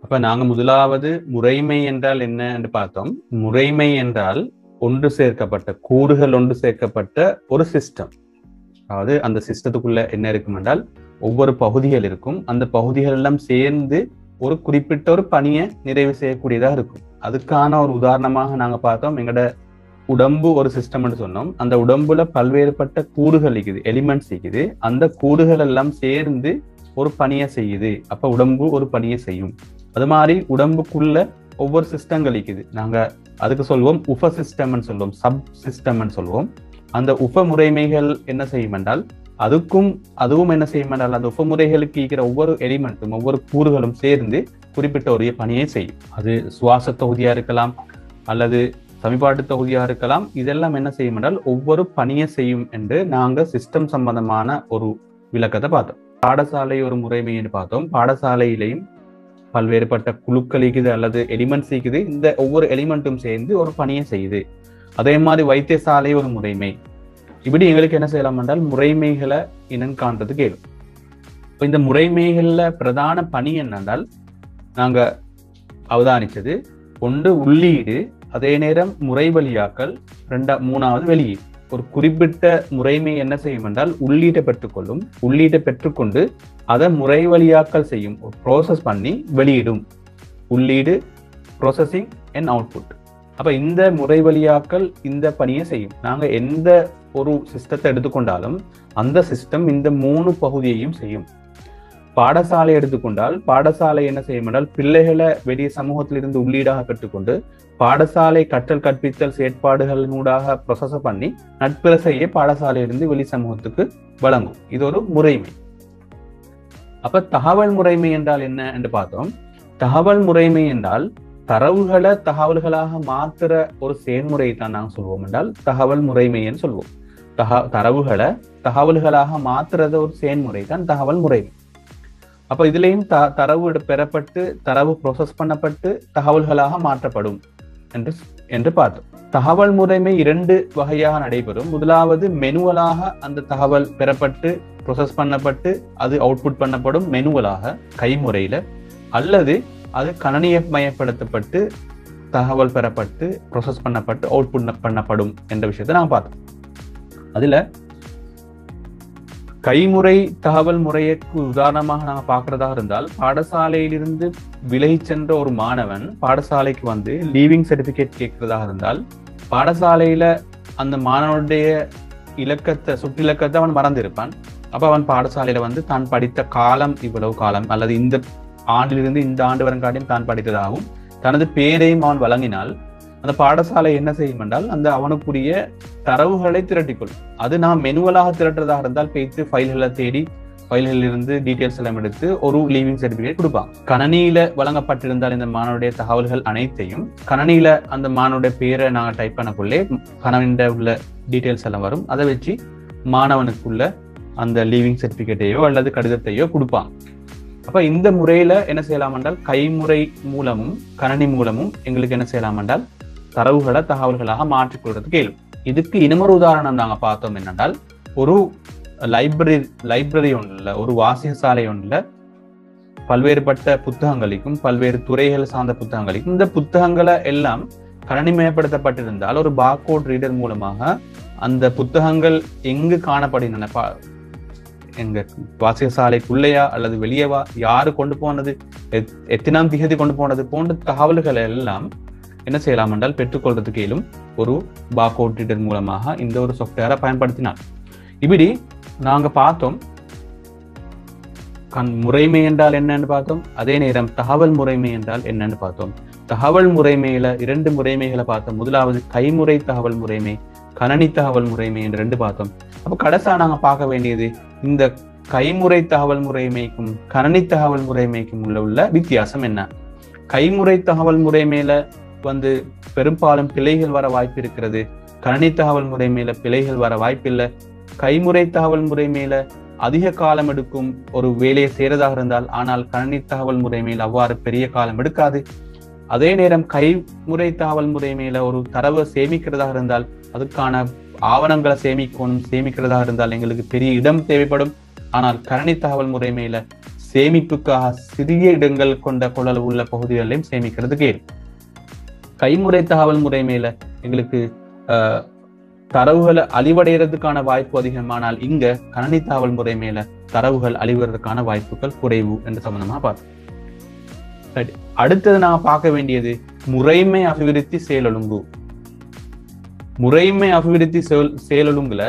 அப்ப நாங்க முதலாவது முறைமை என்றால் என்ன என்று பார்த்தோம் முறைமை என்றால் ஒன்று சேர்க்கப்பட்ட கூறுகள் ஒன்று சேர்க்கப்பட்ட ஒரு சிஸ்டம் அதாவது அந்த சிஸ்டத்துக்குள்ள என்ன இருக்கும் என்றால் ஒவ்வொரு பகுதிகள் இருக்கும் அந்த பகுதிகள் எல்லாம் சேர்ந்து ஒரு குறிப்பிட்ட ஒரு பணியை நிறைவு செய்யக்கூடியதாக இருக்கும் அதுக்கான ஒரு உதாரணமாக நாங்க பார்த்தோம் எங்களோட உடம்பு ஒரு சிஸ்டம்னு சொன்னோம் அந்த உடம்புல பல்வேறுபட்ட கூறுகள் இருக்குது எலிமெண்ட்ஸ் இருக்குது அந்த கூறுகள் எல்லாம் சேர்ந்து ஒரு பணியை செய்யுது அப்ப உடம்பு ஒரு பணியை செய்யும் அது மாதிரி உடம்புக்குள்ள ஒவ்வொரு சிஸ்டங்கள் இருக்குது நாங்க அதுக்கு சொல்வோம் உப சிஸ்டம்னு சொல்லுவோம் சப் சிஸ்டம்னு சொல்லுவோம் அந்த உப முறைமைகள் என்ன செய்யும் என்றால் அதுக்கும் அதுவும் என்ன செய்யும் என்றால் அந்த உப முறைகளுக்கு இருக்கிற ஒவ்வொரு எலிமெண்ட்டும் ஒவ்வொரு கூறுகளும் சேர்ந்து குறிப்பிட்ட ஒரு பணியை செய்யும் அது சுவாச தொகுதியா இருக்கலாம் அல்லது சமிபாட்டு தொகுதியா இருக்கலாம் இதெல்லாம் என்ன செய்யும் என்றால் ஒவ்வொரு பணியை செய்யும் என்று நாங்க சிஸ்டம் சம்பந்தமான ஒரு விளக்கத்தை பார்த்தோம் பாடசாலை ஒரு முறைமை என்று பார்த்தோம் பாடசாலையிலையும் பல்வேறுபட்ட குழுக்கள் இருக்குது அல்லது எலிமெண்ட்ஸ் இருக்குது இந்த ஒவ்வொரு எலிமெண்ட்டும் சேர்ந்து ஒரு பணியை செய்யுது அதே மாதிரி வைத்தியசாலை ஒரு முறைமை இப்படி எங்களுக்கு என்ன செய்யலாம் என்றால் முறைமைகளை இனம் காண்றது கேள்வி இப்போ இந்த முறைமைகள்ல பிரதான பணி என்னென்றால் நாங்க அவதானிச்சது ஒன்று உள்ளீடு அதே நேரம் முறைவழியாக்கல் ரெண்டா மூணாவது வெளியீடு ஒரு குறிப்பிட்ட முறைமை என்ன செய்யும் என்றால் உள்ளீட்டை பெற்றுக்கொள்ளும் உள்ளீட்டை பெற்றுக்கொண்டு அதை முறை வழியாக்கல் செய்யும் ப்ரோசஸ் பண்ணி வெளியிடும் உள்ளீடு ப்ரோசஸிங் அண்ட் அவுட்புட் அப்ப இந்த முறை வழியாக்கல் இந்த பணியை செய்யும் நாங்க எந்த ஒரு சிஸ்டத்தை எடுத்துக்கொண்டாலும் அந்த சிஸ்டம் இந்த மூணு பகுதியையும் செய்யும் பாடசாலை எடுத்துக்கொண்டால் பாடசாலை என்ன செய்யும் என்றால் பிள்ளைகளை வெளிய சமூகத்திலிருந்து உள்ளீடாக பெற்றுக்கொண்டு பாடசாலை கற்றல் கற்பித்தல் செயற்பாடுகளினூடாக ப்ரொசஸ் பண்ணி நட்பிரசையை பாடசாலையிலிருந்து வெளி சமூகத்துக்கு வழங்கும் இது ஒரு முறைமை அப்ப தகவல் முறைமை என்றால் என்ன என்று பார்த்தோம் தகவல் முறைமை என்றால் தரவுகளை தகவல்களாக மாத்துற ஒரு செயல்முறை தான் நாங்கள் சொல்வோம் என்றால் தகவல் முறைமைன்னு சொல்வோம் தக தரவுகளை தகவல்களாக மாத்துறது ஒரு செயல்முறை தான் தகவல் முறைமை அப்ப இதுலயும் த தரவு பெறப்பட்டு தரவு ப்ரோசஸ் பண்ணப்பட்டு தகவல்களாக மாற்றப்படும் என்று என்று பார்த்தோம் தகவல் முறைமை இரண்டு வகையாக நடைபெறும் முதலாவது மெனுவலாக அந்த தகவல் பெறப்பட்டு ப்ரோசஸ் பண்ணப்பட்டு அது அவுட்புட் பண்ணப்படும் மெனுவலாக கைமுறையில அல்லது அது கணனியமயப்படுத்தப்பட்டு தகவல் பெறப்பட்டு ப்ரோசஸ் பண்ணப்பட்டு அவுட்புட் பண்ணப்படும் என்ற விஷயத்தை நாங்கள் பார்த்தோம் அதுல கைமுறை தகவல் முறையக்கு உதாரணமாக நாங்கள் பார்க்கறதா இருந்தால் பாடசாலையிலிருந்து விலகி சென்ற ஒரு மாணவன் பாடசாலைக்கு வந்து லீவிங் சர்டிபிகேட் கேட்கிறதாக இருந்தால் பாடசாலையில அந்த மாணவனுடைய இலக்கத்தை சுற்றிலக்கத்தை அவன் மறந்திருப்பான் அப்ப அவன் பாடசாலையில வந்து தான் படித்த காலம் இவ்வளவு காலம் அல்லது இந்த ஆண்டிலிருந்து இந்த ஆண்டு வரங்காட்டியும் தான் படித்ததாகவும் தனது பேரையும் அவன் வழங்கினால் அந்த பாடசாலை என்ன செய்யும் என்றால் அந்த அவனுக்குரிய தரவுகளை திரட்டிக்கொள்ளும் அது நாம் மெனுவலாக திரட்டுறதாக இருந்தால் பேச்சு ஃபைல்களை தேடி ஃபைல்களில் இருந்து டீட்டெயில்ஸ் எல்லாம் எடுத்து ஒரு லீவிங் சர்டிபிகேட் கொடுப்பாங்க கணனியில வழங்கப்பட்டிருந்தால் இந்த மாணவருடைய தகவல்கள் அனைத்தையும் கணனியில அந்த மாணவருடைய பேரை நாங்கள் டைப் பண்ணக்குள்ளே கணவனிட உள்ள டீட்டெயில்ஸ் எல்லாம் வரும் அதை வச்சு மாணவனுக்குள்ள அந்த லீவிங் சர்டிபிகேட்டையோ அல்லது கடிதத்தையோ கொடுப்பாங்க அப்ப இந்த முறையில என்ன செய்யலாம் என்றால் கைமுறை மூலமும் கணனி மூலமும் எங்களுக்கு என்ன செய்யலாம் என்றால் தரவுகளை தகவல்களாக மாற்றிக்கொள்றதுக்கு இயலும் இதுக்கு இன்னமொரு உதாரணம் நாங்க பார்த்தோம் என்னென்றால் ஒரு லைப்ரரி லைப்ரரி ஒன்றுல ஒரு வாசிக சாலை ஒன்றுல பல்வேறுபட்ட புத்தகங்களுக்கும் பல்வேறு துறைகள் சார்ந்த புத்தகங்களுக்கும் இந்த புத்தகங்களை எல்லாம் கணினிமயப்படுத்தப்பட்டிருந்தால் ஒரு பார்கோட் ரீடர் மூலமாக அந்த புத்தகங்கள் எங்கு காணப்படுகின்றன எங்க வாசிக சாலைக்குள்ளேயா அல்லது வெளியேவா யாரு கொண்டு போனது எத்தனாம் திகதி கொண்டு போனது போன்ற தகவல்கள் எல்லாம் என்ன செய்யலாம் என்றால் பெற்றுக்கொள்றதுக்கு இயலும் ஒரு பார்கோட் ரீடர் மூலமாக இந்த ஒரு சாஃப்ட்வேரை பயன்படுத்தினார் இப்படி நாங்க பார்த்தோம் கண் முறைமை என்றால் என்னன்னு பார்த்தோம் அதே நேரம் தகவல் முறைமை என்றால் என்னன்னு பார்த்தோம் தகவல் முறைமையில இரண்டு முறைமைகளை பார்த்தோம் முதலாவது கைமுறை தகவல் முறைமை கணனி தகவல் முறைமை என்று ரெண்டு பார்த்தோம் அப்ப கடைசா நாங்க பார்க்க வேண்டியது இந்த கைமுறை தகவல் முறைமைக்கும் கணனி தகவல் முறைமைக்கும் உள்ள உள்ள வித்தியாசம் என்ன கைமுறை தகவல் முறைமையில வந்து பெரும்பாலும் பிழைகள் வர வாய்ப்பு இருக்கிறது கணனி தகவல் முறைமையில பிழைகள் வர வாய்ப்பில்லை கைமுறை தகவல் முறைமையில அதிக காலம் எடுக்கும் ஒரு வேலையை செய்யறதாக இருந்தால் ஆனால் கணனி தகவல் முறைமையில் அவ்வாறு பெரிய காலம் எடுக்காது அதே நேரம் கைமுறை தகவல் முறைமையில ஒரு தரவை சேமிக்கிறதாக இருந்தால் அதுக்கான ஆவணங்களை சேமிக்கணும் சேமிக்கிறதாக இருந்தால் எங்களுக்கு பெரிய இடம் தேவைப்படும் ஆனால் கரணி தகவல் முறைமையில சேமிப்புக்காக சிறிய இடங்கள் கொண்ட கொள்ளளவு உள்ள பகுதிகளையும் சேமிக்கிறதுக்கு ஏன் கைமுறை தகவல் முறைமையில எங்களுக்கு ஆஹ், தரவுகளை அழிவடைகிறதுக்கான வாய்ப்பு அதிகமானால் இங்க கணனி தகவல் முறைமையில தரவுகள் அழிவதற்கான வாய்ப்புகள் குறைவு என்று சம்பந்தமா பார்த்தோம் Right. அடுத்தது நான் பார்க்க வேண்டியது முறைமை அபிவிருத்தி செயலொழுங்கு முறைமை அபிவிருத்தி செயல் செயலொழுங்குல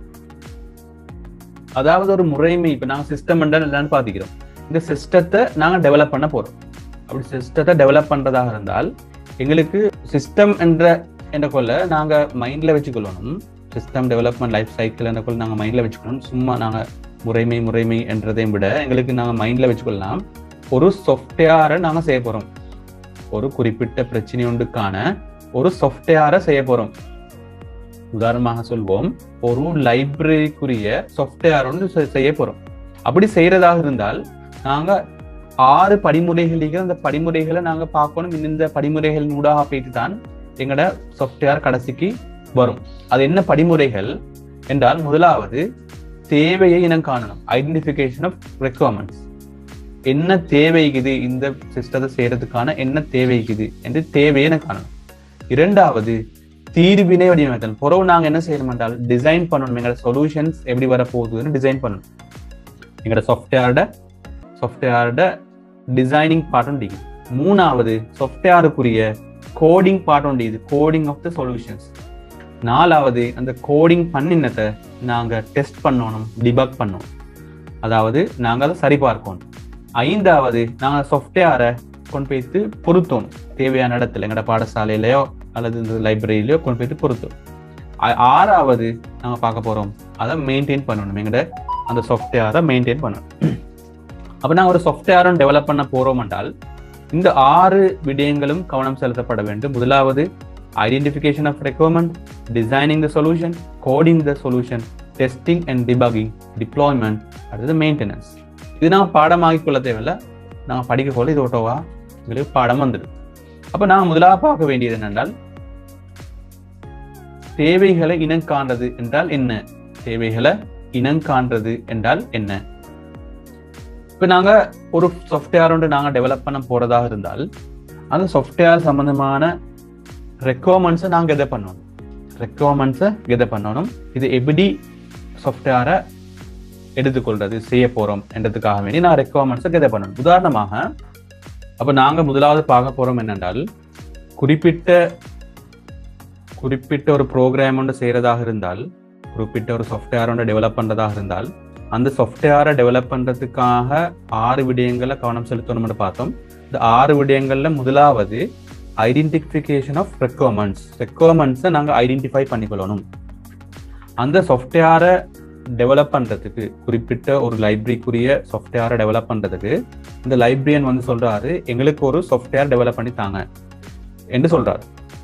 அதாவது ஒரு முறைமை இப்ப நாங்க சிஸ்டம் என்னன்னு பாத்துக்கிறோம் இந்த சிஸ்டத்தை நாங்க டெவலப் பண்ண போறோம் அப்படி சிஸ்டத்தை டெவலப் பண்றதாக இருந்தால் எங்களுக்கு சிஸ்டம் என்ற என்ற கொள்ள நாங்க மைண்ட்ல வச்சுக்கொள்ளணும் சிஸ்டம் டெவலப்மெண்ட் லைஃப் சைக்கிள் என்ற கொள்ள நாங்க மைண்ட்ல வச்சுக்கணும் சும்மா நாங்க முறைமை முறைமை என்றதையும் விட எங்களுக்கு நாங்க மைண்ட்ல வச்சுக்கொள்ளலாம் ஒரு சாஃப்ட்வேரை நாங்க செய்ய போறோம் ஒரு குறிப்பிட்ட பிரச்சனை ஒன்றுக்கான ஒரு சாஃப்ட்வேரை செய்ய போறோம் உதாரணமாக சொல்வோம் ஒரு லைப்ரரிக்குரிய சாஃப்ட்வேர் ஒன்று செ- செய்ய போறோம் அப்படி செய்யறதாக இருந்தால் நாங்க ஆறு படிமுறைகள் இருக்கு. அந்த படிமுறைகளை நாங்க பார்க்கணும் இந்த படிமுறைகள் ஊடாக போயிட்டு தான் எங்களோட சாஃப்ட்வேர் கடைசிக்கு வரும் அது என்ன படிமுறைகள் என்றால் முதலாவது தேவையை இனம் காணணும் ஐடென்டிஃபிகேஷன் ஆஃப் ரெக்குவயர்மெண்ட்ஸ் என்ன தேவைக்குது இந்த சிஸ்டத்தை செய்யறதுக்கான என்ன தேவைக்குது என்று தேவையை இனம் காணணும் இரண்டாவது தீர்வினை வடிவமைத்தல் பிறகு நாங்க என்ன செய்யணும் என்றால் டிசைன் பண்ணணும் எங்களோட சொல்யூஷன்ஸ் எப்படி வர போகுதுன்னு டிசைன் பண்ணணும் எங்களோட சாஃப்ட்வேரோட சாஃப்ட்வேரோட டிசைனிங் பார்ட் உண்டு மூணாவது சாஃப்ட்வேருக்குரிய கோடிங் பார்ட் உண்டு இது கோடிங் ஆஃப் த சொல்யூஷன்ஸ் நாலாவது அந்த கோடிங் பண்ணினத்தை நாங்க டெஸ்ட் பண்ணணும் டிபக் பண்ணணும் அதாவது நாங்க அதை சரி பார்க்கணும் ஐந்தாவது நாங்க சாஃப்ட்வேரை கொண்டு போயிட்டு பொருத்தணும் தேவையான இடத்துல எங்களோட பாடசாலையிலயோ அல்லது இந்த லைப்ரரியிலயோ கொண்டு போயிட்டு பொருத்தணும் ஆ- ஆறாவது நாங்க பார்க்க போறோம் அதை மெயின்டைன் பண்ணணும் எங்களோட அந்த சாஃப்ட்வேரை மெயின்டைன் பண்ணணும் அப்ப நாங்க ஒரு சாஃப்ட்வேரும் டெவலப் பண்ண போறோம் என்றால் இந்த ஆறு விடயங்களும் கவனம் செலுத்தப்பட வேண்டும் முதலாவது identification of requirement designing the solution coding the solution testing and debugging deployment அடுத்தது மெயின்டெனன்ஸ் இது நாங்கள் பாடமாகிக் கொள்ள தேவையில்ல நாங்கள் படிக்க போல இது ஓட்டோவா எங்களுக்கு பாடம் வந்துடும் அப்போ நாங்கள் முதலாக பார்க்க வேண்டியது என்னென்றால் தேவைகளை இனம் காண்றது என்றால் என்ன தேவைகளை இனம் காண்றது என்றால் என்ன இப்போ நாங்க ஒரு சாஃப்ட்வேர் ஒன்று நாங்க டெவலப் பண்ண போறதாக இருந்தால் அந்த சாஃப்ட்வேர் சம்பந்தமான ரெக்குவயர்மெண்ட்ஸை நாங்க எதை பண்ணணும் ரெக்குவயர்மெண்ட்ஸை எதை பண்ணணும் இது எப்படி சாஃப்ட்வேரை எடுத்துக்கொள்றது செய்ய போறோம் என்றதுக்காக வேண்டி நான் ரெக்குவயர்மெண்ட்ஸை எதை பண்ணணும் உதாரணமாக அப்ப நாங்க முதலாவது பார்க்க போறோம் என்னென்றால் குறிப்பிட்ட குறிப்பிட்ட ஒரு ப்ரோக்ராம் ஒன்று செய்யறதாக இருந்தால் குறிப்பிட்ட ஒரு சாஃப்ட்வேர் ஒன்று டெவலப் பண்றதாக இருந்தால் அந்த சாஃப்ட்வேரை டெவலப் பண்றதுக்காக ஆறு விடயங்களை கவனம் செலுத்தணும்னு பார்த்தோம் இந்த ஆறு விடயங்கள்ல முதலாவது ஐடென்டிஃபிகேஷன் ஆஃப் ரெக்குவயர்மெண்ட்ஸ் ரெக்குவயர்மெண்ட்ஸை நாங்கள் ஐடென்டிஃபை பண்ணிக்கொள்ளணும் அந்த சாஃப்ட்வேரை டெவலப் பண்றதுக்கு குறிப்பிட்ட ஒரு லைப்ரரிக்குரிய சாஃப்ட்வேரை டெவலப் பண்றதுக்கு இந்த லைப்ரரியன் வந்து சொல்றாரு எங்களுக்கு ஒரு சாஃப்ட்வேர் டெவலப் பண்ணி தாங்க என்று சொல்றாரு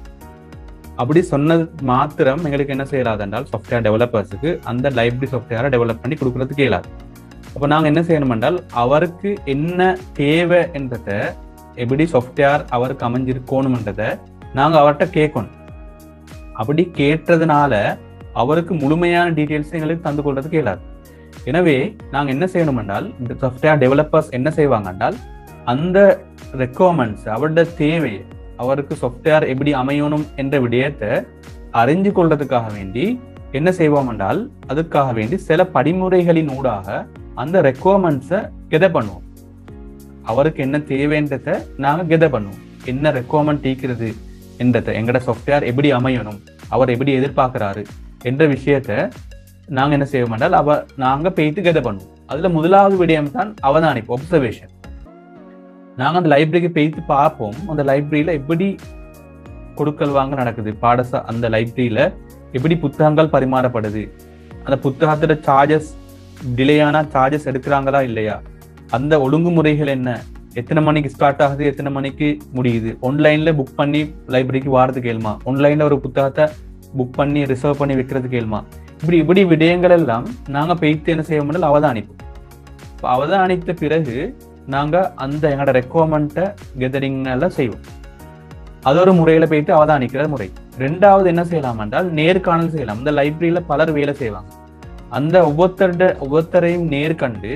அப்படி சொன்னது மாத்திரம் எங்களுக்கு என்ன செய்யலாது என்றால் சாஃப்ட்வேர் டெவலப்பர்ஸுக்கு அந்த லைப்ரரி சாஃப்ட்வேரை டெவலப் பண்ணி கொடுக்கறதுக்கு இயலாது அப்போ நாங்கள் என்ன செய்யணும் என்றால் அவருக்கு என்ன தேவை என்றதை எப்படி சாஃப்ட்வேர் அவருக்கு அமைஞ்சிருக்கணும்ன்றதை நாங்கள் அவர்கிட்ட கேட்கணும் அப்படி கேட்டதுனால அவருக்கு முழுமையான டீட்டெயில்ஸ் எங்களுக்கு தந்து கொள்றதுக்கு இயலாது எனவே நாங்கள் என்ன செய்யணும் என்றால் இந்த சாஃப்ட்வேர் டெவலப்பர்ஸ் என்ன செய்வாங்க என்றால் அந்த ரெக்குவயர்மெண்ட்ஸ் அவரோட தேவையை அவருக்கு சாஃப்ட்வேர் எப்படி அமையணும் என்ற விடயத்தை அறிஞ்சு கொள்றதுக்காக வேண்டி என்ன செய்வோம் என்றால் அதுக்காக வேண்டி சில படிமுறைகளின் ஊடாக அந்த ரெக்குவயர்மெண்ட்ஸை கெத பண்ணுவோம் அவருக்கு என்ன தேவைன்றத நாங்க கெத பண்ணுவோம் என்ன ரெக்குவயர்மெண்ட் ஈக்கிறது என்றதை எங்கட சாஃப்ட்வேர் எப்படி அமையணும் அவர் எப்படி எதிர்பார்க்கிறாரு என்ற விஷயத்த நாங்க என்ன செய்வோம் என்றால் அவ நாங்க போயிட்டு கெத பண்ணுவோம் அதுல முதலாவது விடயம் தான் அவதானிப்பு ஒப்சர்வேஷன் நாங்க அந்த லைப்ரரிக்கு போயிட்டு பார்ப்போம் அந்த லைப்ரரியில எப்படி கொடுக்கல் வாங்க நடக்குது பாடசா அந்த லைப்ரரியில எப்படி புத்தகங்கள் பரிமாறப்படுது அந்த புத்தகத்தோட சார்ஜஸ் டிலேயான சார்ஜஸ் எடுக்கிறாங்களா இல்லையா அந்த ஒழுங்குமுறைகள் என்ன எத்தனை மணிக்கு ஸ்டார்ட் ஆகுது எத்தனை மணிக்கு முடியுது ஆன்லைன்ல புக் பண்ணி லைப்ரரிக்கு வாரதுக்கு கேளுமா ஆன்லைன்ல ஒரு புத்தகத்தை புக் பண்ணி ரிசர்வ் பண்ணி வைக்கிறதுக்கு கேளுமா இப்படி இப்படி விடயங்கள் எல்லாம் நாங்க போயிட்டு என்ன செய்ய முடியல அவதானிப்போம் இப்ப அவதானித்த பிறகு நாங்க அந்த எங்களோட ரெக்குவயர்மெண்ட்டை கெதரிங் எல்லாம் செய்வோம் அது ஒரு முறையில போயிட்டு அவதானிக்கிற முறை ரெண்டாவது என்ன செய்யலாம் என்றால் நேர்காணல் செய்யலாம் இந்த லைப்ரரியில பலர் வேலை செய்வாங்க அந்த ஒவ்வொருத்தருட ஒவ்வொருத்தரையும் நேர்கண்டு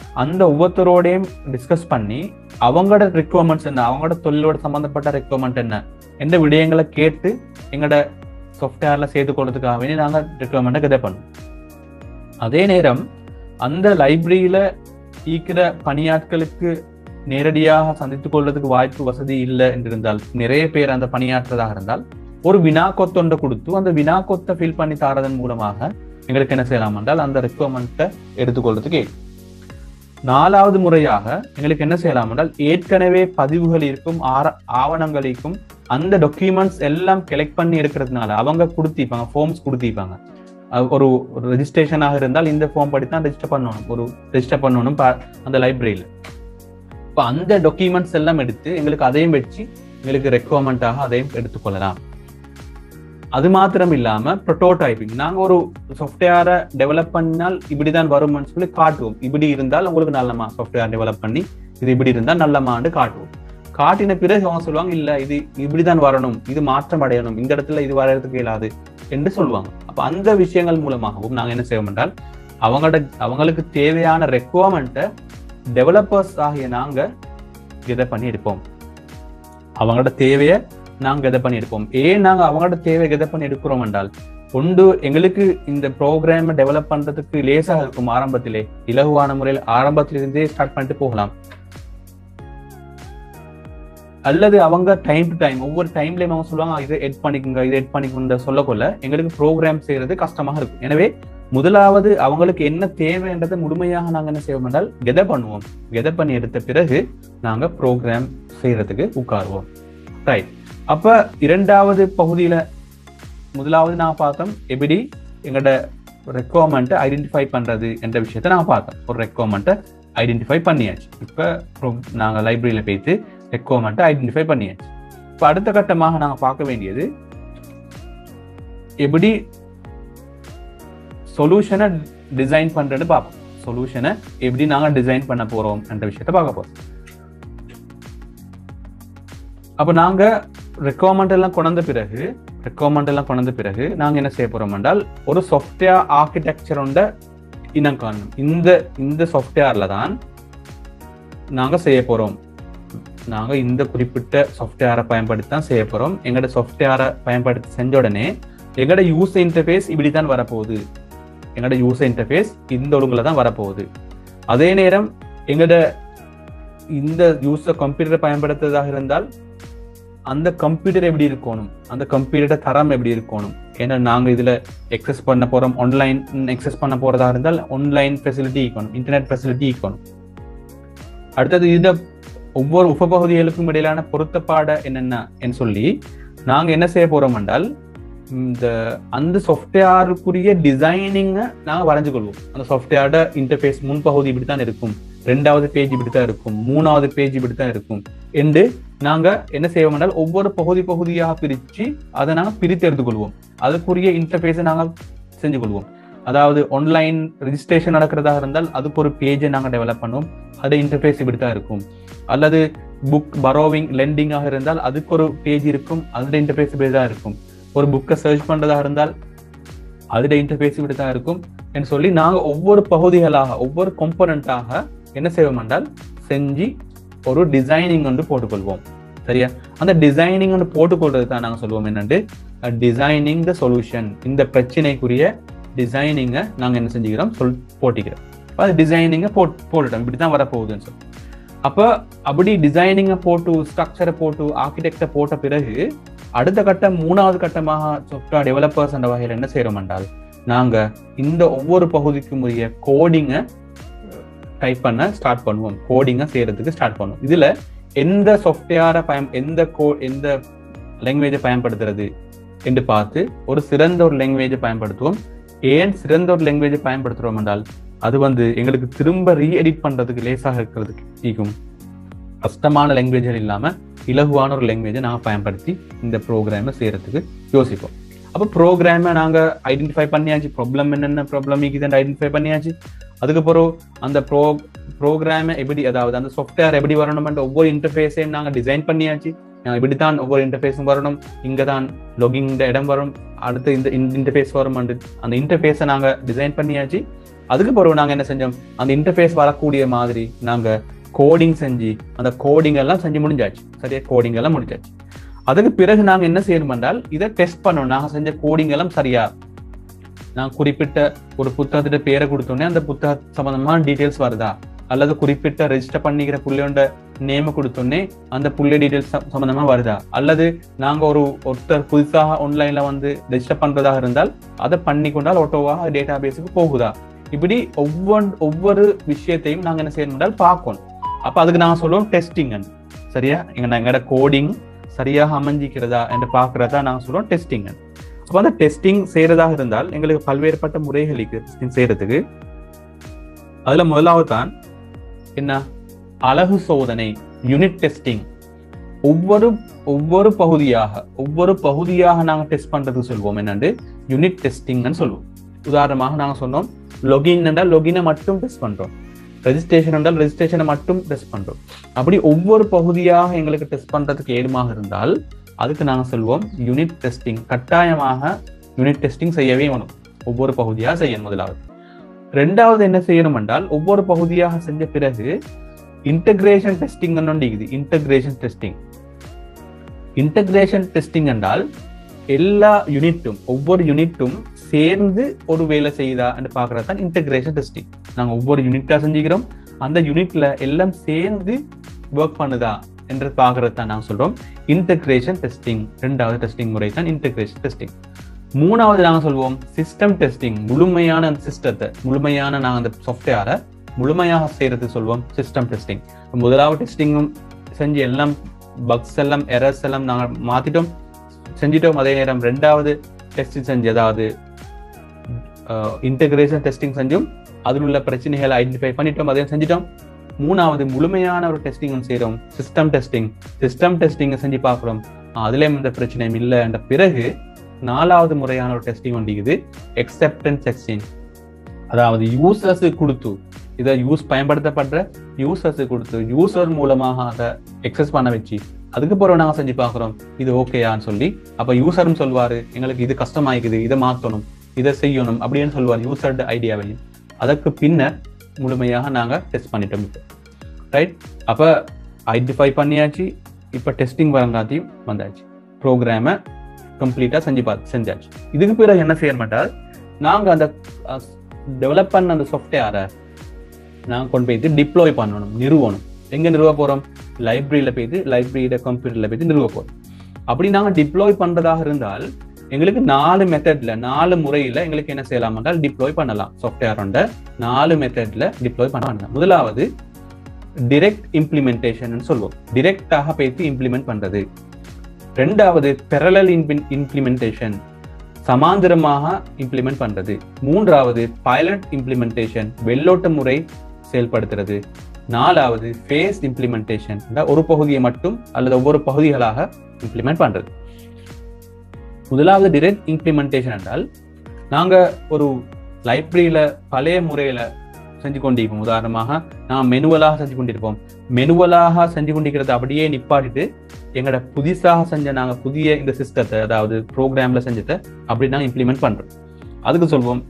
அந்த ஒவ்வொருத்தரோடையும் டிஸ்கஸ் பண்ணி அவங்களோட ரெக்குவயர்மெண்ட்ஸ் என்ன அவங்களோட தொழிலோட சம்பந்தப்பட்ட ரெக்குவயர்மெண்ட் என்ன எந்த விடயங்களை கேட்டு எங்களோட சாஃப்ட்வேர்ல சேர்த்து கொள்றதுக்காக வேண்டி நாங்கள் ரெக்குவயர்மெண்ட்டை கதை பண்ணுவோம் அதே நேரம் அந்த லைப்ரரியில ஈக்கிற பணியாட்களுக்கு நேரடியாக சந்தித்துக் கொள்றதுக்கு வாய்ப்பு வசதி இல்லை என்றிருந்தால் நிறைய பேர் அந்த பணியாற்றுறதாக இருந்தால் ஒரு வினா கொத்தொண்டை கொடுத்து அந்த வினா கொத்தை ஃபில் பண்ணி தாரதன் மூலமாக எங்களுக்கு என்ன செய்யலாம் என்றால் அந்த ரெக்குவயர்மெண்ட்டை எடுத்துக்கொள்றதுக்கு நாலாவது முறையாக எங்களுக்கு என்ன செய்யலாம் என்றால் ஏற்கனவே பதிவுகள் இருக்கும் ஆர- ஆவணங்கள் இருக்கும் அந்த டாக்குமெண்ட்ஸ் எல்லாம் கலெக்ட் பண்ணி எடுக்கிறதுனால அவங்க கொடுத்திருப்பாங்க ஃபார்ம்ஸ் கொடுத்திருப்பாங்க அஹ் ஒரு ரெஜிஸ்ட்ரேஷனாக இருந்தால் இந்த ஃபார்ம் படி தான் ரெஜிஸ்டர் பண்ணணும் ஒரு ரெஜிஸ்டர் பண்ணணும் பா- அந்த லைப்ரரியில இப்போ அந்த டாக்குமெண்ட்ஸ் எல்லாம் எடுத்து எங்களுக்கு அதையும் வச்சு எங்களுக்கு ரெக்குவயர்மெண்ட்டாக அதையும் எடுத்துக்கொள்ளலாம் அது மாத்திரம் இல்லாம ப்ரோட்டோடைப்பிங் நாங்க ஒரு சாஃப்ட்வேரை டெவலப் பண்ணால் இப்படிதான் வரும்னு சொல்லி காட்டுவோம் இப்படி இருந்தால் உங்களுக்கு நல்லமா சாஃப்ட்வேர் டெவலப் பண்ணி இது இப்படி இருந்தால் நல்லமான்னு காட்டுவோம் காட்டின பிறகு அவங்க சொல்லுவாங்க இல்ல இது இப்படிதான் வரணும் இது மாற்றம் அடையணும் இந்த இடத்துல இது வர்றதுக்கு இயலாது என்று சொல்லுவாங்க அப்ப அந்த விஷயங்கள் மூலமாகவும் நாங்க என்ன செய்வோம் என்றால் அவங்களோட அவங்களுக்கு தேவையான ரெக்குவயர்மெண்ட்டை டெவலப்பர்ஸ் ஆகிய நாங்க இதை பண்ணி எடுப்போம் அவங்களோட தேவையை நாங்க இதை பண்ணி எடுப்போம் ஏன் நாங்க அவங்களோட தேவையை இதை பண்ணி எடுக்கிறோம் என்றால் ஒன்று எங்களுக்கு இந்த ப்ரோக்ராம் டெவலப் பண்றதுக்கு லேசாக இருக்கும் ஆரம்பத்திலே இலகுவான முறையில் ஆரம்பத்திலிருந்தே ஸ்டார்ட் பண்ணிட்டு போகலாம் அல்லது அவங்க டைம் டு டைம் ஒவ்வொரு டைம்லயும் அவங்க சொல்லுவாங்க இதை எட் பண்ணிக்கோங்க இதை எட் பண்ணிக்கோங்க சொல்லக்கொள்ள எங்களுக்கு ப்ரோக்ராம் செய்யறது கஷ்டமாக இருக்கும் எனவே முதலாவது அவங்களுக்கு என்ன தேவைன்றதை முழுமையாக நாங்க என்ன செய்வோம் என்றால் கெதை பண்ணுவோம் கெதை பண்ணி எடுத்த பிறகு நாங்க ப்ரோக்ராம் செய்யறதுக்கு உட்காருவோம் ரைட் அப்ப இரண்டாவது பகுதியில முதலாவது நான் பார்த்தோம் எப்படி எங்களோட ரெக்குவயர்மெண்ட்டை ஐடென்டிஃபை பண்றது என்ற விஷயத்த நான் பார்த்தோம் ஒரு ரெக்குவயர்மெண்ட்டை ஐடென்டிஃபை பண்ணியாச்சு இப்போ நாங்கள் லைப்ரரியில் போயிட்டு ரெக்குவயர்மெண்ட்டை ஐடென்டிஃபை பண்ணியாச்சு இப்போ அடுத்த கட்டமாக நாங்கள் பார்க்க வேண்டியது எப்படி சொல்யூஷனை டிசைன் பண்றது பார்ப்போம் சொல்யூஷனை எப்படி நாங்கள் டிசைன் பண்ண போறோம் என்ற விஷயத்த பார்க்க போறோம் அப்போ நாங்க ரெக்குவயர்மெண்ட் எல்லாம் கொண்ட பிறகு ரெக்குவயர்மெண்ட் எல்லாம் கொண்ட பிறகு நாங்க என்ன செய்ய போறோம் என்றால் ஒரு சாஃப்ட்வேர் ஆர்கிடெக்சரோட இனம் காணணும் இந்த இந்த சாஃப்ட்வேர்ல தான் நாங்க செய்ய போறோம் நாங்க இந்த குறிப்பிட்ட சாஃப்ட்வேரை பயன்படுத்தி தான் செய்ய போறோம் எங்களோட சாஃப்ட்வேரை பயன்படுத்தி செஞ்ச உடனே எங்களோட யூசர் இன்டர்ஃபேஸ் இப்படி தான் வரப்போகுது எங்களோட யூசர் இன்டர்ஃபேஸ் இந்த ஒழுங்குல தான் வரப்போகுது அதே நேரம் எங்களோட இந்த யூசர் கம்ப்யூட்டரை பயன்படுத்துறதாக இருந்தால் அந்த கம்ப்யூட்டர் எப்படி இருக்கணும் அந்த கம்ப்யூட்டரோட தரம் எப்படி இருக்கணும் ஏன்னா நாங்க இதுல எக்ஸஸ் பண்ண போறோம் ஆன்லைன் எக்ஸஸ் பண்ண போறதா இருந்தால் ஆன்லைன் ஃபெசிலிட்டி இருக்கணும் இன்டர்நெட் ஃபெசிலிட்டி இருக்கணும் அடுத்தது இத ஒவ்வொரு உபபகுதிகளுக்கும் இடையிலான பொருத்தப்பாட என்னென்ன சொல்லி நாங்க என்ன செய்ய போறோம் என்றால் இந்த அந்த சாஃப்ட்வேருக்குரிய டிசைனிங்கை நாங்க வரைஞ்சு கொள்வோம் அந்த சாஃப்ட்வேரோட இன்டர்ஃபேஸ் முன்பகுதி இப்படித்தான் இருக்கும் ரெண்டாவது பேஜ் இப்படித்தான் இருக்கும் மூணாவது பேஜ் இப்படித்தான் இருக்கும் என்று நாங்க என்ன செய்வோம் என்றால் ஒவ்வொரு பகுதி பகுதியாக பிரிச்சு அதை நாங்க பிரித்து எடுத்துக்கொள்வோம் அதுக்குரிய இன்டர்ஃபேஸை நாங்க செஞ்சு கொள்வோம் அதாவது ஆன்லைன் ரெஜிஸ்ட்ரேஷன் நடக்கிறதாக இருந்தால் அதுக்கு ஒரு பேஜை நாங்க டெவலப் பண்ணுவோம் அது இன்டர்ஃபேஸ் இப்படித்தான் இருக்கும் அல்லது புக் பரோவிங் லெண்டிங்காக இருந்தால் அதுக்கு ஒரு பேஜ் இருக்கும் அதோட இன்டர்ஃபேஸ் இப்படி தான் இருக்கும் ஒரு புக்கை சர்ச் பண்றதாக இருந்தால் அதோட இன்டர்ஃபேஸ் இப்படி தான் இருக்கும் என்று சொல்லி நாங்க ஒவ்வொரு பகுதிகளாக ஒவ்வொரு கொம்பனண்டாக என்ன செய்வோம் என்றால் செஞ்சு ஒரு டிசைனிங் வந்து போட்டுக்கொள்வோம் சரியா அந்த டிசைனிங் வந்து போட்டுக்கொள்றது தான் நாங்க சொல்லுவோம் என்னண்டு டிசைனிங் த சொல்யூஷன் இந்த பிரச்சனைக்குரிய டிசைனிங்கை நாங்க என்ன செஞ்சுக்கிறோம் சொல் போட்டிக்கிறோம் அப்ப அது டிசைனிங்கை போட் போட்டுட்டோம் இப்படி தான் வரப்போகுதுன்னு சொல்லி அப்போ அப்படி டிசைனிங்கை போட்டு ஸ்ட்ரக்சரை போட்டு ஆர்கிடெக்டை போட்ட பிறகு அடுத்த கட்டம் மூணாவது கட்டமாக சாஃப்ட்வேர் டெவலப்பர்ஸ் என்ற வகையில் என்ன செய்யறோம் என்றால் நாங்க இந்த ஒவ்வொரு பகுதிக்கும் உரிய கோடிங்கை டைப் பண்ண ஸ்டார்ட் பண்ணுவோம் கோடிங்கை செய்யறதுக்கு ஸ்டார்ட் பண்ணுவோம் இதுல எந்த சாஃப்ட்வேரை பயன் எந்த கோ எந்த லாங்குவேஜை பயன்படுத்துறது என்று பார்த்து ஒரு சிறந்த ஒரு லாங்குவேஜை பயன்படுத்துவோம் ஏன் சிறந்த ஒரு லாங்குவேஜை பயன்படுத்துறோம் என்றால் அது வந்து எங்களுக்கு திரும்ப ரீஎடிட் பண்றதுக்கு லேசாக இருக்கிறதுக்கு ஈக்கும் கஷ்டமான லாங்குவேஜ்கள் இல்லாம இலகுவான ஒரு லாங்குவேஜை நாங்கள் பயன்படுத்தி இந்த ப்ரோக்ராமை செய்யறதுக்கு யோசிப்போம் அப்போ ப்ரோக்ராமை நாங்கள் ஐடென்டிஃபை பண்ணியாச்சு ப்ராப்ளம் என்னென்ன ப்ராப்ளம் இருக்குதுன்னு ஐடென்டிஃபை பண்ணியாச்சு அதுக்கப்புறம் அந்த ப்ரோ ப்ரோக்ராமை எப்படி அதாவது அந்த சாஃப்ட்வேர் எப்படி வரணும்ன்ற ஒவ்வொரு இன்டர்ஃபேஸையும் நாங்கள் டிசைன் பண்ணியாச்சு இப்படித்தான் ஒவ்வொரு இன்டர்ஃபேஸும் வரணும் இங்கே தான் லொகிங் இடம் வரும் அடுத்து இந்த இன்டர்ஃபேஸ் வரும் அந்த இன்டர்ஃபேஸை நாங்கள் டிசைன் பண்ணியாச்சு அதுக்கு பிறகு நாங்க என்ன செஞ்சோம் அந்த இன்டர்ஃபேஸ் வரக்கூடிய மாதிரி நாங்க கோடிங் செஞ்சு அந்த கோடிங் எல்லாம் செஞ்சு முடிஞ்சாச்சு சரியா கோடிங் எல்லாம் முடிஞ்சாச்சு அதுக்கு பிறகு நாங்க என்ன செய்யணும் என்றால் இதை டெஸ்ட் பண்ணணும் நாங்க செஞ்ச கோடிங் எல்லாம் சரியா நான் குறிப்பிட்ட ஒரு புத்தகத்திட்ட பேரை கொடுத்தோன்னே அந்த புத்தக சம்பந்தமான டீடைல்ஸ் வருதா அல்லது குறிப்பிட்ட ரெஜிஸ்டர் பண்ணிக்கிற புள்ளையோட நேம கொடுத்தோன்னே அந்த புள்ளை டீடைல்ஸ் சம்பந்தமா வருதா அல்லது நாங்க ஒரு ஒருத்தர் புதுசாக ஆன்லைன்ல வந்து ரெஜிஸ்டர் பண்றதாக இருந்தால் அதை பண்ணி கொண்டால் ஆட்டோவாக டேட்டா பேஸுக்கு போகுதா இப்படி ஒவ்வொரு ஒவ்வொரு விஷயத்தையும் நாங்க என்ன செய்யணும் என்றால் பார்க்கணும் அப்ப அதுக்கு நாங்க சொல்லுவோம் டெஸ்டிங் சரியா எங்க எங்களோட கோடிங் சரியாக அமைஞ்சிக்கிறதா என்று பார்க்கறதா நாங்க சொல்லுவோம் டெஸ்டிங் அப்போ அந்த டெஸ்டிங் செய்யறதாக இருந்தால் எங்களுக்கு பல்வேறுபட்ட முறைகள் இருக்கு டெஸ்டிங் செய்யறதுக்கு அதுல முதலாவது தான் என்ன அழகு சோதனை யூனிட் டெஸ்டிங் ஒவ்வொரு ஒவ்வொரு பகுதியாக ஒவ்வொரு பகுதியாக நாங்க டெஸ்ட் பண்றதுக்கு சொல்வோம் என்னண்டு யூனிட் டெஸ்டிங்னு சொல்லுவோம் உதாரணமாக நாங்க சொன்னோம் லொகின் என்றால் லொகினை மட்டும் டெஸ்ட் பண்றோம் ரெஜிஸ்ட்ரேஷன் என்றால் ரெஜிஸ்ட்ரேஷனை மட்டும் டெஸ்ட் பண்றோம் அப்படி ஒவ்வொரு பகுதியாக எங்களுக்கு டெஸ்ட் பண்றதுக்கு ஏதுமாக இருந்தால் அதுக்கு நாங்க சொல்வோம் யூனிட் டெஸ்டிங் கட்டாயமாக யூனிட் டெஸ்டிங் செய்யவே வேணும் ஒவ்வொரு பகுதியாக செய்யணும் முதலாவது ரெண்டாவது என்ன செய்யணும் என்றால் ஒவ்வொரு பகுதியாக செஞ்ச பிறகு இன்டகிரேஷன் டெஸ்டிங் இருக்குது இன்டகிரேஷன் டெஸ்டிங் இன்டகிரேஷன் டெஸ்டிங் என்றால் எல்லா யூனிட்டும் ஒவ்வொரு யூனிட்டும் சேர்ந்து ஒரு வேலை செய்யுதா என்று பார்க்கறது தான் இன்டகிரேஷன் டெஸ்டிங் நாங்க ஒவ்வொரு யூனிட்டா செஞ்சுக்கிறோம் அந்த யூனிட்ல எல்லாம் சேர்ந்து ஒர்க் பண்ணுதா என்று பார்க்கறது தான் நாங்க சொல்றோம் இன்டகிரேஷன் டெஸ்டிங் ரெண்டாவது டெஸ்டிங் முறை தான் இன்டகிரேஷன் டெஸ்டிங் மூணாவது நாங்க சொல்வோம் சிஸ்டம் டெஸ்டிங் முழுமையான அந்த சிஸ்டத்தை முழுமையான நாங்க அந்த சாஃப்ட்வேரை முழுமையாக செய்யறது சொல்வோம் சிஸ்டம் டெஸ்டிங் முதலாவது டெஸ்டிங்கும் செஞ்சு எல்லாம் பக்ஸ் எல்லாம் எரர்ஸ் எல்லாம் நாங்க மாத்திட்டோம் செஞ்சிட்டோம் அதே நேரம் ரெண்டாவது டெஸ்டிங் செஞ்சு அதாவது இன்டகிரேஷன் டெஸ்டிங் செஞ்சும் அதில் உள்ள பிரச்சனைகளை ஐடென்டிஃபை பண்ணிட்டோம் அதையும் செஞ்சிட்டோம் மூணாவது முழுமையான ஒரு டெஸ்டிங் செய்யறோம் சிஸ்டம் டெஸ்டிங் சிஸ்டம் டெஸ்டிங் செஞ்சு பார்க்குறோம் அதுலயும் எந்த பிரச்சனையும் இல்லை என்ற பிறகு நாலாவது முறையான ஒரு டெஸ்டிங் வண்டிக்குது எக்ஸெப்டன்ஸ் டெஸ்டிங் அதாவது யூசர்ஸ் கொடுத்து இதை யூஸ் பயன்படுத்தப்படுற யூசர்ஸ் கொடுத்து யூசர் மூலமாக அதை எக்ஸஸ் பண்ண வச்சு அதுக்கு பிறகு நாங்க செஞ்சு பார்க்குறோம் இது ஓகேயான்னு சொல்லி அப்ப யூசரும் சொல்வாரு எங்களுக்கு இது கஷ்டமாயிக்குது இதை மாத்தணும் இதை செய்யணும் அப்படின்னு சொல்லுவார் யூசர்ட ஐடியாவையும் அதற்கு பின்னர் முழுமையாக நாங்க டெஸ்ட் பண்ணிட்டோம் இப்போ ரைட் அப்ப ஐடென்டிஃபை பண்ணியாச்சு இப்ப டெஸ்டிங் வரங்காத்தையும் வந்தாச்சு ப்ரோக்ராமை கம்ப்ளீட்டா செஞ்சு பார்த்து செஞ்சாச்சு இதுக்கு பிறகு என்ன செய்ய மாட்டால் நாங்க அந்த டெவலப் பண்ண அந்த சாஃப்ட்வேரை நாங்க கொண்டு போயிட்டு டிப்ளாய் பண்ணணும் நிறுவனம் எங்க நிறுவ போறோம் லைப்ரரியில போயிட்டு லைப்ரரியில கம்ப்யூட்டர்ல போயிட்டு நிறுவ போறோம் அப்படி நாங்க டிப்ளாய் பண்றதாக இருந்தால் எங்களுக்கு நாலு மெத்தட்ல நாலு முறையில எங்களுக்கு என்ன செய்யலாம் என்றால் டிப்ளாய் பண்ணலாம் சாஃப்ட்வேரோட நாலு மெத்தட்ல டிப்ளாய் பண்ணலாம் முதலாவது டிரெக்ட் இம்ப்ளிமெண்டேஷன் சொல்லுவோம் டிரெக்டாக போயிட்டு இம்ப்ளிமெண்ட் பண்றது ரெண்டாவது பெரலல் இம்ப்ளிமெண்டேஷன் சமாந்திரமாக இம்ப்ளிமெண்ட் பண்றது மூன்றாவது பைலட் இம்ப்ளிமெண்டேஷன் வெள்ளோட்ட முறை செயல்படுத்துறது நாலாவது ஃபேஸ் இம்ப்ளிமெண்டேஷன் ஒரு பகுதியை மட்டும் அல்லது ஒவ்வொரு பகுதிகளாக இம்ப்ளிமெண்ட் பண்றது முதலாவது டிரெக்ட் இம்ப்ளிமெண்டேஷன் என்றால் நாங்க ஒரு லைப்ரரியில பழைய முறையில செஞ்சு கொண்டிருப்போம் உதாரணமாக நான் மெனுவலாக செஞ்சு கொண்டிருப்போம் மெனுவலாக செஞ்சு கொண்டிருக்கிறத அப்படியே நிப்பாட்டிட்டு எங்களோட புதுசாக செஞ்ச நாங்க புதிய இந்த சிஸ்டத்தை அதாவது ப்ரோக்ராம்ல செஞ்சதை அப்படி நாங்க இம்ப்ளிமெண்ட் பண்றோம் அதுக்கு சொல்வோம்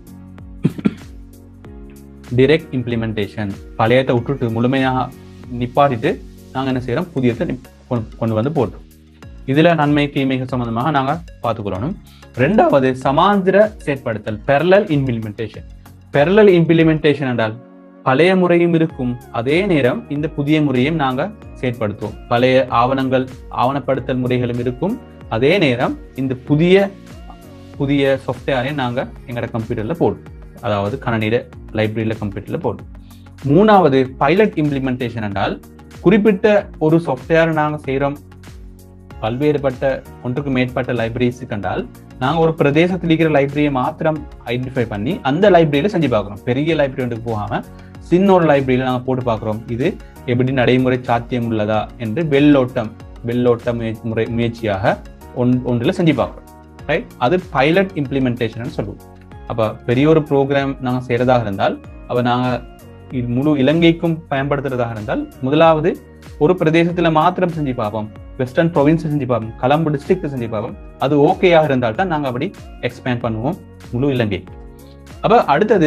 டிரெக்ட் இம்ப்ளிமெண்டேஷன் பழையத்தை விட்டுட்டு முழுமையாக நிப்பாட்டிட்டு நாங்க என்ன செய்யறோம் புதியத்தை கொண்டு வந்து போட்டோம் இதுல நன்மை தீமைகள் சம்பந்தமாக நாங்க பார்த்துக்கொள்ளணும் ரெண்டாவது சமாந்திர செயற்படுத்தல் பெரலல் இம்ப்ளிமெண்டேஷன் பெரலல் இம்ப்ளிமெண்டேஷன் என்றால் பழைய முறையும் இருக்கும் அதே நேரம் இந்த புதிய முறையும் நாங்க செயற்படுத்துவோம் பழைய ஆவணங்கள் ஆவணப்படுத்தல் முறைகளும் இருக்கும் அதே நேரம் இந்த புதிய புதிய சாஃப்ட்வேரையும் நாங்க எங்களோட கம்ப்யூட்டர்ல போடுவோம் அதாவது கணனிட லைப்ரரியில கம்ப்யூட்டர்ல போடுவோம் மூணாவது பைலட் இம்ப்ளிமெண்டேஷன் என்றால் குறிப்பிட்ட ஒரு சாஃப்ட்வேர் நாங்க செய்யறோம் பல்வேறுபட்ட ஒன்றுக்கு மேற்பட்ட லைப்ரரிஸ் கண்டால் நாங்க ஒரு பிரதேசத்தில் இருக்கிற லைப்ரரியை மாத்திரம் ஐடென்டிஃபை பண்ணி அந்த லைப்ரரியில செஞ்சு பார்க்குறோம் பெரிய லைப்ரரி ஒன்றுக்கு போகாம சின்ன ஒரு லைப்ரரியில நாங்க போட்டு பார்க்குறோம் இது எப்படி நடைமுறை சாத்தியம் உள்ளதா என்று வெள்ளோட்டம் வெள்ளோட்ட முறை முயற்சியாக ஒன் ஒன்றில் செஞ்சு பார்க்குறோம் ரைட் அது பைலட் இம்ப்ளிமெண்டேஷன் சொல்லுவோம் அப்ப பெரிய ஒரு ப்ரோக்ராம் நாங்க செய்யறதாக இருந்தால் அப்ப நாங்க முழு இலங்கைக்கும் பயன்படுத்துறதாக இருந்தால் முதலாவது ஒரு பிரதேசத்துல மாத்திரம் செஞ்சு பார்ப்போம் வெஸ்டர்ன் ப்ரொவின்ஸ் செஞ்சு பார்ப்போம் கலம்பு டிஸ்ட்ரிக்ட் செஞ்சு பார்ப்போம் அது ஓகேயாக இருந்தால் தான் நாங்க அப்படி எக்ஸ்பேண்ட் பண்ணுவோம் முழு இலங்கை அப்ப அடுத்தது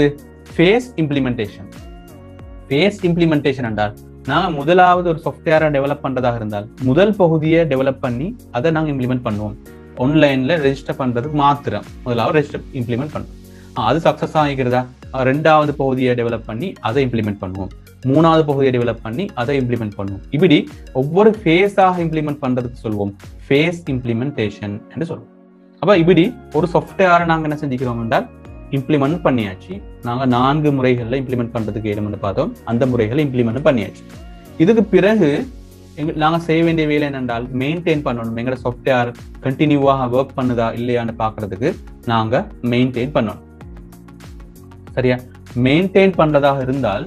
ஃபேஸ் இம்ப்ளிமெண்டேஷன் ஃபேஸ் இம்ப்ளிமெண்டேஷன் என்றால் நாங்கள் முதலாவது ஒரு சாஃப்ட்வேரை டெவலப் பண்றதாக இருந்தால் முதல் பகுதியை டெவலப் பண்ணி அதை நாங்கள் இம்ப்ளிமெண்ட் பண்ணுவோம் ஆன்லைன்ல ரெஜிஸ்டர் பண்றதுக்கு மாத்திரம் முதலாவது ரெஜிஸ்டர் இம்ப்ளிமெண்ட் பண்ணுவோம் ஆ, அது சக்சஸ் ஆகிக்கிறதா ஆ, ரெண்டாவது பகுதியை டெவலப் பண்ணி அதை இம்ப்ளிமெண்ட் பண்ணுவோம் மூணாவது பகுதியை டெவலப் பண்ணி அதை இம்ப்ளிமெண்ட் பண்ணுவோம் இப்படி ஒவ்வொரு ஃபேஸாக இம்ப்ளிமெண்ட் பண்றதுக்கு சொல்வோம் ஃபேஸ் இம்ப்ளிமெண்டேஷன் என்று சொல்லுவோம் அப்ப இப்படி ஒரு சாஃப்ட்வேரை நாங்க என்ன செஞ்சுக்கிறோம் என்றால் இம்ப்ளிமெண்ட் பண்ணியாச்சு நாங்க நான்கு முறைகள்ல இம்ப்ளிமெண்ட் பண்றதுக்கு ஏழுமன்னு பார்த்தோம் அந்த முறைகளை இம்ப்ளிமெண்ட் பண்ணியாச்சு இதுக்கு பிறகு எங்க நாங்க செய்ய வேண்டிய வேலை என்னென்றால் மெயின்டைன் பண்ணணும் எங்களோட சாஃப்ட்வேர் கண்டினியூவாக ஒர்க் பண்ணுதா இல்லையான்னு பார்க்கிறதுக்கு நாங்க மெயின்டைன் பண்ணணும் சரியா மெயின்டைன் பண்றதாக இருந்தால்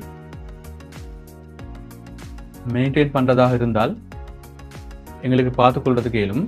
மெயின்டைன் பண்றதாக இருந்தால் எங்களுக்கு பார்த்துக்கொள்றதுக்கு இயலும்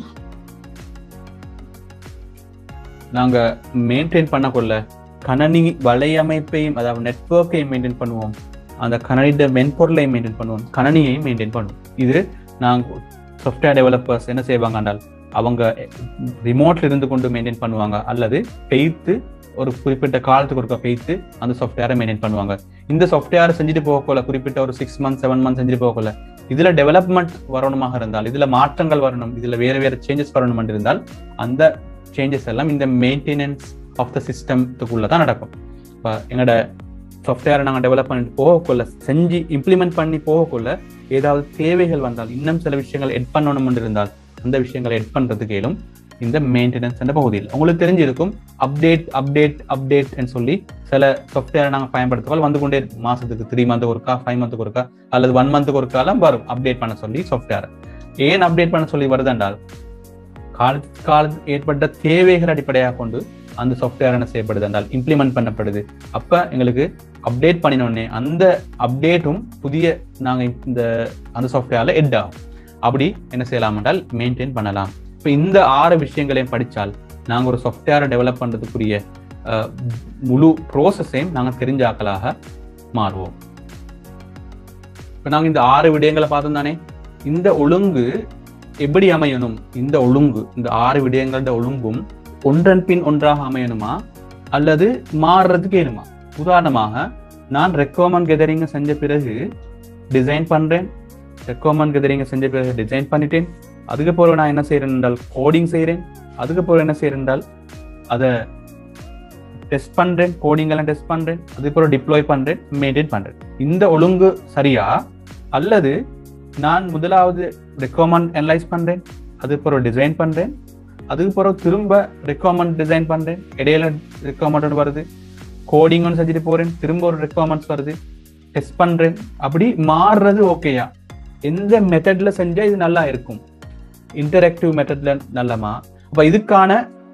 நாங்க மெயின்டைன் பண்ணக்கொள்ள கணனி வலையமைப்பையும் அதாவது நெட்வொர்க்கையும் மெயின்டைன் பண்ணுவோம் அந்த கணனிட மென்பொருளையும் மெயின்டைன் பண்ணுவோம் கணனியையும் மெயின்டைன் பண்ணுவோம் இது நாங்க சாஃப்ட்வேர் டெவலப்பர்ஸ் என்ன செய்வாங்க என்றால் அவங்க ரிமோட்ல இருந்து கொண்டு மெயின்டைன் பண்ணுவாங்க அல்லது பெய்த்து ஒரு குறிப்பிட்ட காலத்துக்கு ஒருக்கா பெய்த்து அந்த சாஃப்ட்வேரை மெயின்டைன் பண்ணுவாங்க இந்த சாஃப்ட்வேர் செஞ்சுட்டு போகக்குள்ள குறிப்பிட்ட ஒரு சிக்ஸ் மந்த் செவன் மந்த் செஞ்சுட்டு போகக்குள்ள இதுல டெவலப்மெண்ட் வரணுமாக இருந்தால் இதுல மாற்றங்கள் வரணும் இதுல வேற வேற சேஞ்சஸ் வரணும் இருந்தால் அந்த சேஞ்சஸ் எல்லாம் இந்த மெயின்டெனன்ஸ் ஆஃப் த சிஸ்டத்துக்குள்ள தான் நடக்கும் இப்போ எங்களோட சாஃப்ட்வேரை நாங்கள் டெவலப் பண்ணிட்டு போகக்குள்ள செஞ்சு இம்ப்ளிமெண்ட் பண்ணி போகக்குள்ள ஏதாவது தேவைகள் வந்தால் இன்னும் சில விஷயங்கள் எட் பண்ணணும் இருந்தால் அந்த விஷயங்களை எட் பண்றதுக்கு இயலும் இந்த மெயின்டெனன்ஸ் என்ற பகுதியில் உங்களுக்கு தெரிஞ்சிருக்கும் அப்டேட் அப்டேட் அப்டேட் சொல்லி சில சாஃப்ட்வேரை நாங்கள் பயன்படுத்துவோம் வந்து கொண்டே இருக்கும் மாசத்துக்கு த்ரீ மந்த்துக்கு ஒருக்கா ஃபைவ் மந்த்துக்கு ஒருக்கா அல்லது ஒன் மந்த்துக்கு ஒருக்காலாம் வரும் அப்டேட் பண்ண சொல்லி சாஃப்ட்வேர் ஏன் அப்டேட் பண்ண சொல்லி வருதென்றால் கால கால ஏற்பட்ட தேவைகள் அடிப்படையாக கொண்டு அந்த சாஃப்ட்வேர் என்ன செய்யப்படுது என்றால் இம்ப்ளிமெண்ட் பண்ணப்படுது அப்ப எங்களுக்கு அப்டேட் பண்ணினோடனே அந்த அப்டேட்டும் புதிய நாங்க இந்த அந்த சாஃப்ட்வேர்ல எட் ஆகும் அப்படி என்ன செய்யலாம் என்றால் மெயின்டைன் பண்ணலாம் இப்போ இந்த ஆறு விஷயங்களையும் படிச்சால் நாங்க ஒரு சாஃப்ட்வேரை டெவலப் பண்றதுக்குரிய அஹ், முழு ப்ரோசஸையும் நாங்க தெரிஞ்சாக்களாக மாறுவோம் இப்போ நாங்க இந்த ஆறு விடயங்களை பார்த்தோம் தானே இந்த ஒழுங்கு எப்படி அமையணும் இந்த ஒழுங்கு இந்த ஆறு விடயங்களோட ஒழுங்கும் ஒன்றன் பின் ஒன்றாக அமையணுமா அல்லது மாறுறதுக்கு ஏனுமா உதாரணமாக நான் ரெக்குவர்மெண்ட் கெதரிங்க செஞ்ச பிறகு டிசைன் பண்றேன் ரெக்குவர்மெண்ட் கெதரிங்க செஞ்ச பிறகு டிசைன் பண்ணிட்டேன் அதுக்கப்புறம் நான் என்ன செய்யறேன் என்றால் கோடிங் செய்றேன் அதுக்கப்புறம் என்ன செய்யறேன் என்றால் அதை டெஸ்ட் பண்றேன் கோடிங் எல்லாம் டெஸ்ட் பண்றேன் அதுக்கப்புறம் டிப்ளாய் பண்றேன் மெயின்டைன் பண்றேன் இந்த ஒழுங்கு சரியா அல்லது நான் முதலாவது ரெக்குவர்மெண்ட் அனலைஸ் பண்றேன் அதுக்கப்புறம் டிசைன் பண்றேன் அதுக்கப்புறம் திரும்ப ரெக்குவர்மெண்ட் டிசைன் பண்றேன் இடையில ரெக்குவர்மெண்ட் வருது கோடிங் ஒன்று செஞ்சுட்டு போறேன் திரும்ப ஒரு ரெக்குவர்மெண்ட்ஸ் வருது டெஸ்ட் பண்றேன் அப்படி மாறுறது ஓகேயா எந்த மெத்தட்ல செஞ்சா இது நல்லா இருக்கும் இன்டராக்டிவ் மெத்தட்ல நல்லமா அப்ப இதுக்கான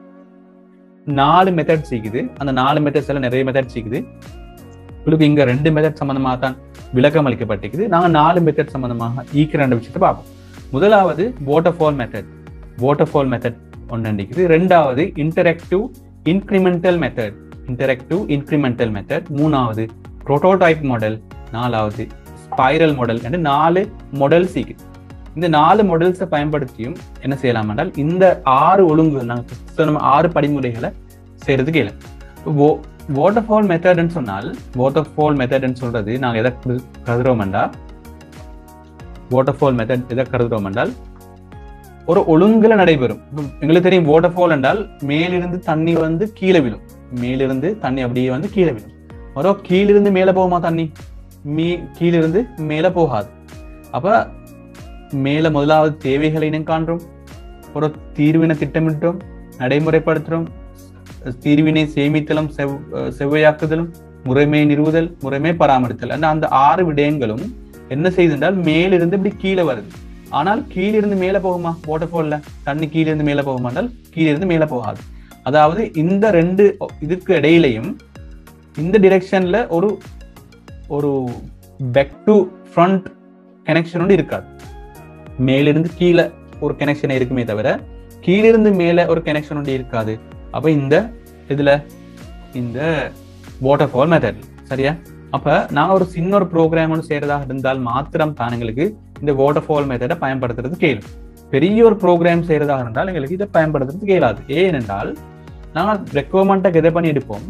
நாலு மெத்தட் சீக்குது அந்த நாலு மெத்தட்ஸ் எல்லாம் நிறைய மெத்தட் சீக்குது உங்களுக்கு இங்க ரெண்டு மெத்தட் சம்பந்தமாக தான் விளக்கம் அளிக்கப்பட்டிருக்குது நாங்க நாலு மெத்தட் சம்பந்தமாக ஈக்கிற ரெண்டு விஷயத்தை பார்ப்போம் முதலாவது வாட்டர்ஃபால் மெத்தட் வாட்டர்ஃபால் மெத்தட் ஒன்று இருக்குது ரெண்டாவது interactive incremental method interactive incremental method மூணாவது புரோட்டோடைப் மாடல் நாலாவது ஸ்பைரல் மாடல் என்று நாலு மாடல்ஸ் இருக்குது இந்த நாலு மாடல்ஸை பயன்படுத்தியும் என்ன செய்யலாம் என்றால் இந்த ஆறு ஒழுங்கு நாங்கள் சொன்ன ஆறு படிமுறைகளை செய்யறதுக்கு இல்லை வாட்டர்ஃபால் மெத்தட்னு சொன்னால் வாட்டர்ஃபால் மெத்தட்னு சொல்றது நாங்கள் எதை கரு- கருதுறோம் என்றால் வாட்டர்ஃபால் மெத்தட் எதை கருதுறோம் என்றால் ஒரு ஒழுங்குல நடைபெறும் இப்ப எங்களுக்கு தெரியும் வாட்டர்ஃபால் என்றால் மேலிருந்து தண்ணி வந்து கீழே விழும் மேலிருந்து தண்ணி அப்படியே வந்து கீழே விழும் மரோ கீழிருந்து மேலே போகுமா தண்ணி மீ கீழிருந்து மேலே போகாது அப்ப மேல முதலாவது தேவைகளை இனம் காண்றோம் ஒரு தீர்வினை திட்டமிட்டோம் நடைமுறைப்படுத்துறோம் தீர்வினை சேமித்தலும் செவ் செவ்வையாக்குதலும் முறைமை நிறுவுதல் முறைமை பராமரித்தல் அந்த அந்த ஆறு விடயங்களும் என்ன செய்யுதுன்றால் மேலிருந்து இப்படி கீழே வருது ஆனால் கீழிருந்து மேலே போகுமா வாட்டர்ஃபால்ல தண்ணி கீழிருந்து மேலே போகுமா என்றால் கீழிருந்து மேலே போகாது அதாவது இந்த ரெண்டு இதுக்கு இடையிலையும் இந்த டிரெக்ஷன்ல ஒரு ஒரு பேக் டு ஃப்ரண்ட் கனெக்ஷன் இருக்காது மேலிருந்து கீழே ஒரு கனெக்ஷன் இருக்குமே தவிர கீழிருந்து மேலே ஒரு கனெக்ஷன் ஒன்று இருக்காது அப்ப இந்த இதுல இந்த வாட்டர்ஃபால் மெத்தட் சரியா அப்ப நான் ஒரு சின்ன ஒரு ப்ரோக்ராம் ஒன்று செய்யறதாக இருந்தால் மாத்திரம் தான் எங்களுக்கு இந்த வாட்டர்ஃபால் மெத்தடை பயன்படுத்துறது கேளும் பெரிய ஒரு ப்ரோக்ராம் செய்யறதாக இருந்தால் எங்களுக்கு இதை பயன்படுத்துறது கேளாது ஏனென்றால் நாங்கள் ரெக்குவர்மெண்ட்டை கெதை பண்ணி எடுப்போம்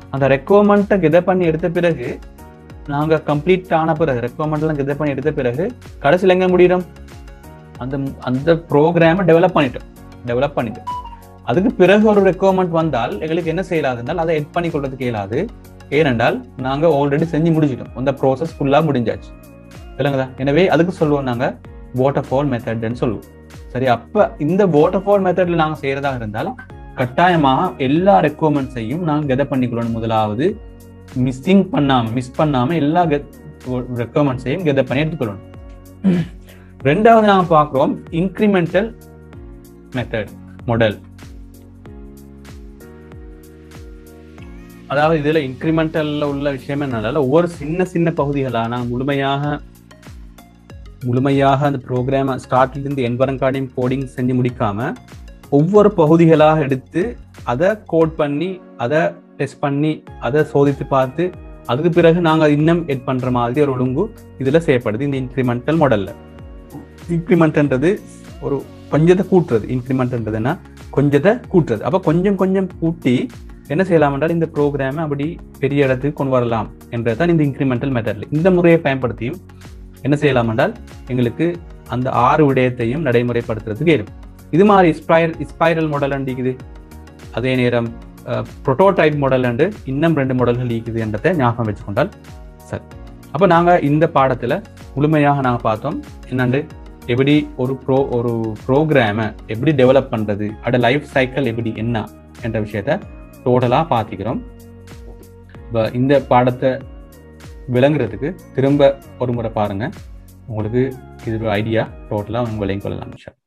அந்த ரெக்குவயர்மெண்ட்டை கெதர் பண்ணி எடுத்த பிறகு நாங்க கம்ப்ளீட் ஆன பிறகு ரெக்குவயர்மெண்ட்லாம் கெதர் பண்ணி எடுத்த பிறகு கடைசியில் எங்க முடியும் அந்த அந்த ப்ரோக்ராமை டெவலப் பண்ணிட்டோம் டெவலப் பண்ணிட்டோம் அதுக்கு பிறகு ஒரு ரெக்குவயர்மெண்ட் வந்தால் எங்களுக்கு என்ன செய்யலாது இருந்தால் அதை எட் பண்ணி கொள்றதுக்கு இயலாது ஏனென்றால் நாங்க ஆல்ரெடி செஞ்சு முடிச்சிட்டோம் அந்த ப்ராசஸ் ஃபுல்லா முடிஞ்சாச்சு இல்லைங்களா எனவே அதுக்கு சொல்லுவோம் நாங்க வாட்டர் ஃபால் மெத்தட்னு சொல்லுவோம் சரி அப்ப இந்த வாட்டர் ஃபால் மெத்தட்ல நாங்க செய்யறதா இருந்தால் கட்டாயமாக எல்லா ரெக்குவயர்மெண்ட்ஸையும் நாங்க கெதர் பண்ணிக்கொள்ளணும் முதலாவது மிஸ்ஸிங் பண்ணாம மிஸ் பண்ணாம எல்லா ரெக்குவயர்மெண்ட்ஸையும் கெதர் பண்ணி எடுத்துக்கொள்ளணும் ரெண்டாவது நாங்க பார்க்கிறோம் இன்க்ரிமெண்டல் மெத்தட் மாடல் அதாவது இதுல இன்க்ரிமெண்டல்ல உள்ள விஷயம் என்னன்னா ஒவ்வொரு சின்ன சின்ன பகுதிகளா நான் முழுமையாக முழுமையாக அந்த ப்ரோக்ராம் ஸ்டார்ட்ல இருந்து என்வரங்கார்டையும் கோடிங் செஞ்சு முடிக்காம ஒவ்வொரு பகுதிகளாக எடுத்து அதை கோட் பண்ணி அதை டெஸ்ட் பண்ணி அதை சோதித்து பார்த்து அதுக்கு பிறகு நாங்க இன்னும் எட் பண்ற மாதிரி ஒரு ஒழுங்கு இதுல செய்யப்படுது இந்த இன்க்ரிமெண்டல் மாடல்ல இன்க்ரிமெண்ட்ன்றது ஒரு கொஞ்சத்தை கூட்டுறது இன்க்ரிமெண்ட்ன்றதுன்னா கொஞ்சத்தை கூட்டுறது அப்ப கொஞ்சம் கொஞ்சம் கூட்டி என்ன செய்யலாம் என்றால் இந்த ப்ரோக்ராமை அப்படி பெரிய இடத்துக்கு கொண்டு வரலாம் என்றதான் இந்த இன்க்ரிமெண்டல் மெத்தட்ல இந்த முறையை பயன்படுத்தியும் என்ன செய்யலாம் என்றால் எங்களுக்கு அந்த ஆறு விடயத்தையும் நடைமுறைப்படுத்துறதுக்கு இயலும் இது மாதிரி ஸ்பைர் ஸ்பைரல் மாடல் இருக்குது அதே நேரம் ப்ரோட்டோடைப் மாடல் அண்டு இன்னும் ரெண்டு மாடல்கள் இருக்குது என்றதை ஞாபகம் வச்சுக்கொண்டால் சரி அப்போ நாங்கள் இந்த பாடத்தில் முழுமையாக நாங்கள் பார்த்தோம் என்னண்டு எப்படி ஒரு ப்ரோ ஒரு ப்ரோக்ராமை எப்படி டெவலப் பண்ணுறது அதோட லைஃப் சைக்கிள் எப்படி என்ன என்ற விஷயத்த டோட்டலாக பார்த்துக்கிறோம் இப்போ இந்த பாடத்தை விளங்குறதுக்கு திரும்ப ஒரு முறை பாருங்கள் உங்களுக்கு இது ஒரு ஐடியா டோட்டலாக உங்களையும் கொள்ளலாம்